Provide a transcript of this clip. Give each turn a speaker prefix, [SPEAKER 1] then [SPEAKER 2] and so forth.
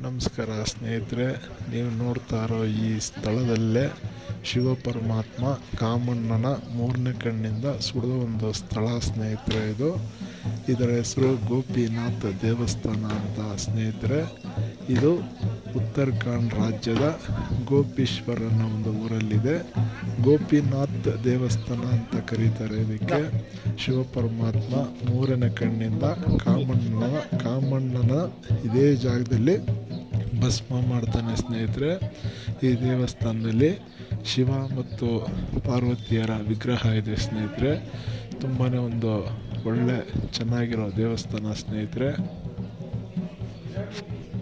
[SPEAKER 1] ನಮಸ್ಕಾರ ಸ್ನೇಹಿತರೆ ನೀವು ನೋಡ್ತಾ ಇರೋ ಈ ಸ್ಥಳದಲ್ಲೇ ಶಿವ ಪರಮಾತ್ಮ ಕಾಮಣ್ಣನ ಮೂರನೇ ಕಣ್ಣಿಂದ ಸುಡೋ ಒಂದು ಸ್ಥಳ ಸ್ನೇಹಿತರೆ ಇದು ಇದರ ಹೆಸರು ಗೋಪಿನಾಥ್ ದೇವಸ್ಥಾನ ಅಂತ ಸ್ನೇಹಿತರೆ ಇದು ಉತ್ತರಾಖಂಡ್ ರಾಜ್ಯದ ಗೋಪೀಶ್ವರ್ ಅನ್ನೋ ಒಂದು ಊರಲ್ಲಿದೆ ಗೋಪಿನಾಥ್ ದೇವಸ್ಥಾನ ಅಂತ ಕರೀತಾರೆ ಇದಕ್ಕೆ ಶಿವ ಪರಮಾತ್ಮ ಮೂರನೇ ಕಣ್ಣಿಂದ ಕಾಮಣ್ಣನ ಕಾಮಣ್ಣನ ಇದೇ ಜಾಗದಲ್ಲಿ ಭಸ್ಮ ಮಾಡ್ತಾನೆ ಸ್ನೇಹಿತರೆ ಈ ದೇವಸ್ಥಾನದಲ್ಲಿ ಶಿವ ಮತ್ತು ಪಾರ್ವತಿಯರ ವಿಗ್ರಹ ಇದೆ ಸ್ನೇಹಿತರೆ ತುಂಬಾ ಒಂದು ಒಳ್ಳೆ ಚೆನ್ನಾಗಿರೋ ದೇವಸ್ಥಾನ ಸ್ನೇಹಿತರೆ